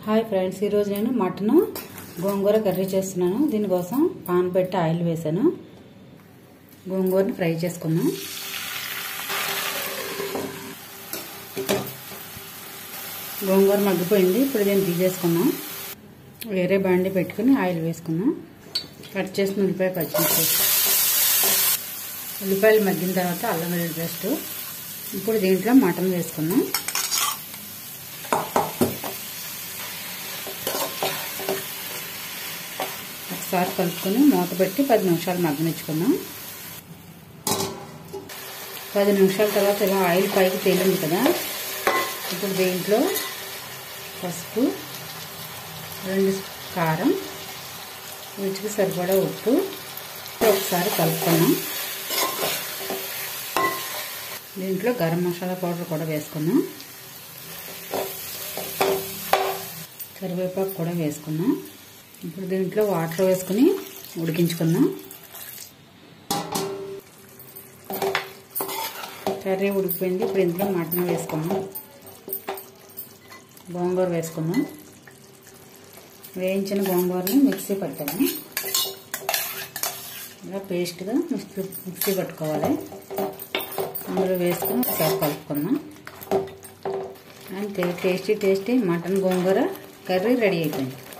hi friends ఈరోజు నేను mutton gongura curry చేస్తున్నాను దీనికోసం పాన్ పెట్టి ఆయిల్ వేసాను గోంగూరని ఫ్రై చేసుకుందాం గోంగూర మగ్గిపోయింది ఇప్పుడు దీన్ని తీసేసుకుందాం వేరే బండి పెట్టుకుని ఆయిల్ వేసుకుందాం కట్ చేసిన ఉల్లిపాయ పచ్చిమిర్చి ఉల్లిపాయలు మగ్గిన తర్వాత అల్లం వెల్లుల్లి పేస్ట్ ఇప్పుడు దీంట్లో మటన్ వేసుకుందాం ఒకసారి కలుపుకొని మూత పెట్టి పది నిమిషాలు మగ్గనిచ్చుకుందాం పది నిమిషాల తర్వాత ఇలా ఆయిల్ పైకి తేలింది కదా ఇప్పుడు దీంట్లో పసుపు రెండు కారం రుచికి సరిపడా ఉప్పు ఒకసారి కలుపుకున్నాం దీంట్లో గరం మసాలా పౌడర్ కూడా వేసుకున్నాం కరివేపాకు కూడా వేసుకున్నాం ఇప్పుడు దీంట్లో వాటర్ వేసుకుని ఉడికించుకుందాం కర్రీ ఉడికిపోయింది ఇప్పుడు ఇందులో మటన్ వేసుకుందాం గోంగూర వేసుకుందాం వేయించిన గోంగూరని మిక్సీ పట్టాము ఇలా పేస్ట్గా మిక్సీ మిక్సీ పట్టుకోవాలి అందులో వేసుకుని ఒకసారి కలుపుకుందాం అంతే tasty tasty mutton gongura curry ready అయిపోయింది